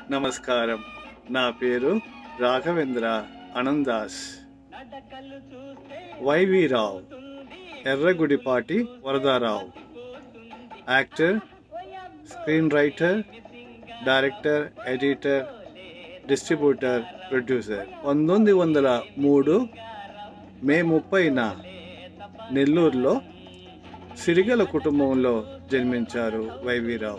నమస్కారం నా పేరు Raghavendra Anandas YV Rao Erragudipati Varadarao actor screen writer director editor distributor producer పంతొమ్మిది వందల మూడు మే ముప్పైన నెల్లూరులో సిరిగల కుటుంబంలో జన్మించారు వైవీరావు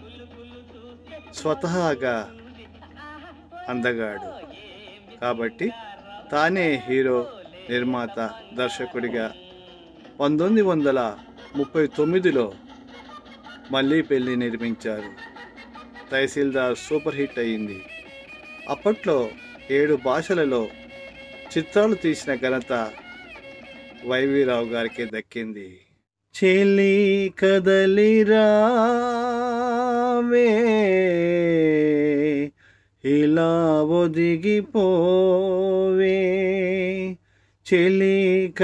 స్వతహాగా అందగాడు కాబట్టి తానే హీరో నిర్మాత దర్శకుడిగా పంతొమ్మిది వందల ముప్పై తొమ్మిదిలో మళ్ళీ పెళ్లి నిర్మించారు తహసీల్దార్ సూపర్ హిట్ అయింది అప్పట్లో ఏడు భాషలలో చిత్రాలు తీసిన ఘనత వైవీరావు గారికి దక్కింది చెలి కదలిరావే ఇలా ఒదిగిపోవే చెలి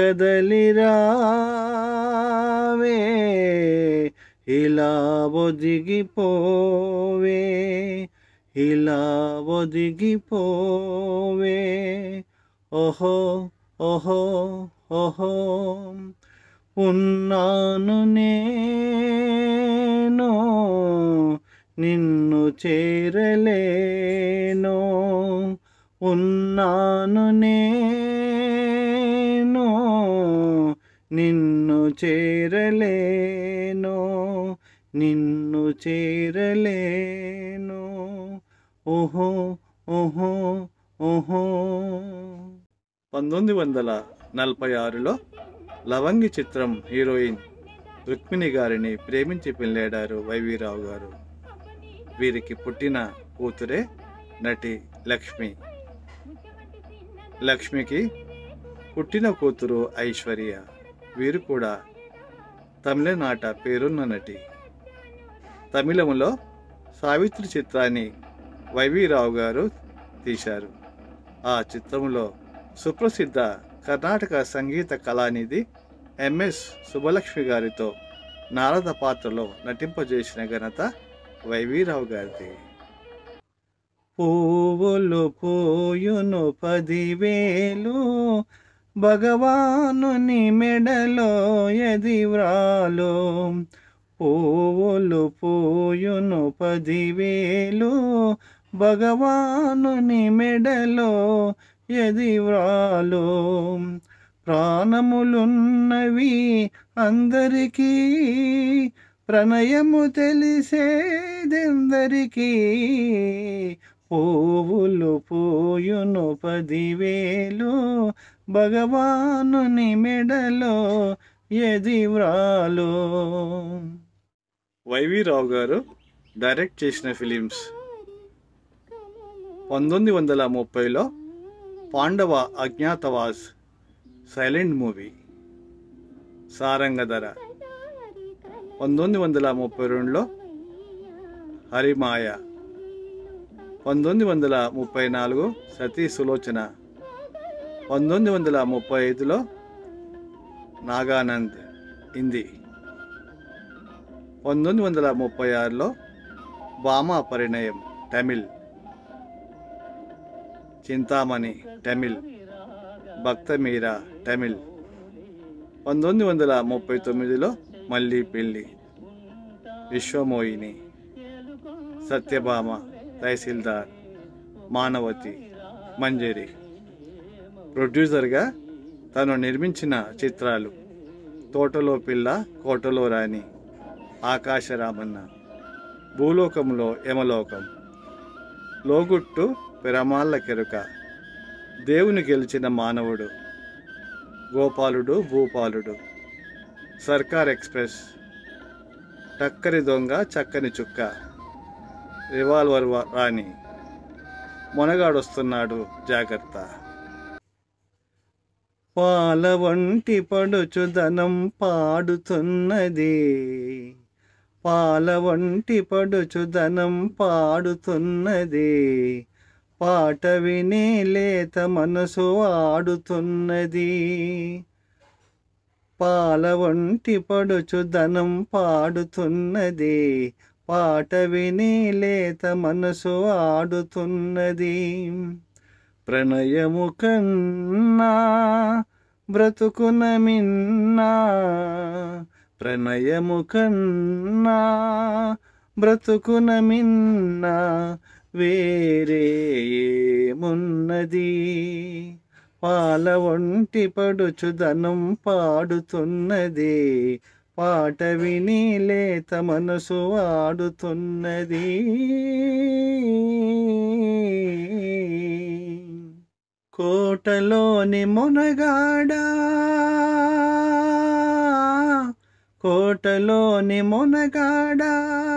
కదలిరావే ఇలా ఒదిగిపోవే ఇలా ఒదిగిపోవే ఓహో ఓహో ఓహో ఉన్నాను నేను నిన్ను చేరలేను ఉన్నాను నేను నిన్ను చేరలేను నిన్ను చేరలేను ఓహో ఓహో ఓహో పంతొమ్మిది వందల నలభై ఆరులో లవంగి చిత్రం హీరోయిన్ రుక్మిణి గారిని ప్రేమించి పెళ్ళాడారు వైవీరావు గారు వీరికి పుట్టిన కూతురే నటి లక్ష్మి లక్ష్మికి పుట్టిన కూతురు ఐశ్వర్య వీరు కూడా తమిళనాట పేరున్న నటి తమిళంలో సావిత్రి చిత్రాన్ని వైవీరావు గారు తీశారు ఆ చిత్రంలో సుప్రసిద్ధ కర్ణాటక సంగీత కళానిధి ఎంఎస్ సుబ్బలక్ష్మి గారితో నారద పాత్రలో నటింపజేసిన ఘనత వైవీరావు గారిది పువ్వులు పూయును పదివేలు భగవానుని మెడలో ఎదివ్రాలు పువ్వులు పూయును పదివేలు భగవానుని మెడలో ఎదివ్రాలు ప్రాణములున్నవి అందరికీ ప్రణయము తెలిసేదెందరికీ పువ్వులు పూయును పదివేలు భగవానుని మెడలో ఎదివ్రాలు వైవీరావు గారు డైరెక్ట్ చేసిన ఫిలిమ్స్ పంతొమ్మిది వందల ముప్పైలో పాండవ అజ్ఞాతవాస్ సైలెంట్ మూవీ సారంగధర పంతొమ్మిది వందల ముప్పై రెండులో హరిమాయ పంతొమ్మిది వందల ముప్పై నాలుగు సతీ సులోచన పంతొమ్మిది వందల ముప్పై ఐదులో నాగానంద్ హిందీ పంతొమ్మిది వందల ముప్పై ఆరులో బామా పరిణయం తమిళ్ చింతామణి తమిళ్ భక్తమీరా తమిళ్ పంతొమ్మిది వందల ముప్పై తొమ్మిదిలో మళ్ళీ పెళ్ళి విశ్వమోహిని సత్యభామ తహసీల్దార్ మానవతి మంజరి ప్రొడ్యూసర్గా తను నిర్మించిన చిత్రాలు తోటలో పిల్ల కోటలో రాణి ఆకాశరామన్న భూలోకంలో యమలోకం లోగుట్టు పిరమాళ్ళ కెరుక దేవుని గెలిచిన మానవుడు గోపాలుడు భూపాలుడు సర్కార్ ఎక్స్ప్రెస్ టక్కరి దొంగ చక్కని చుక్క రివాల్వర్ వ- రాణి మొనగాడొస్తున్నాడు జాగ్రత్త పాల వంటి పడుచుదనం పాడుతున్నది పాల వంటి పడుచుదనం పాడుతున్నది పాట వినే లేత మనసు ఆడుతున్నది పాల వంటి పడుచుదనం పాడుతున్నది పాట విని లేత మనసు ఆడుతున్నది ప్రణయము కన్నా బ్రతుకున మిన్నా ప్రణయము కన్నా బ్రతుకున మిన్నా వేరే ఏమున్నది పాల ఒంటి పడుచుదనం పాడుతున్నది పాట విని లేత మనసు ఆడుతున్నది కోటలోని మునగాడా కోటలోని మునగాడా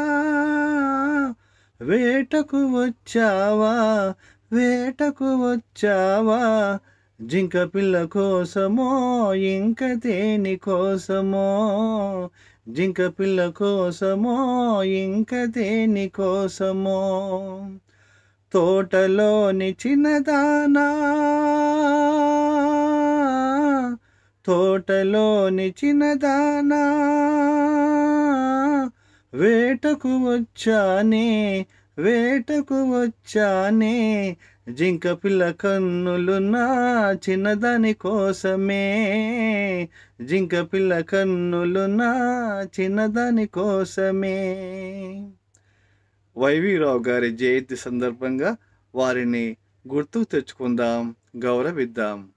వేటకు వచ్చావా వేటకు వచ్చావా జింక పిల్ల కోసమో ఇంక దేని కోసమో జింక పిల్ల కోసమో ఇంక దేని కోసమో తోటలోని చిన్నదానా తోటలోని చిన్నదానా వేటకు వచ్చానే వేటకు వచ్చానే జింక పిల్ల కన్నులు నా చిన్నదాని కోసమే జింక పిల్ల కన్నులు నా చిన్నదాని కోసమే వైవీరావు గారి జయంతి సందర్భంగా వారిని గుర్తుకు తెచ్చుకుందాం గౌరవిద్దాం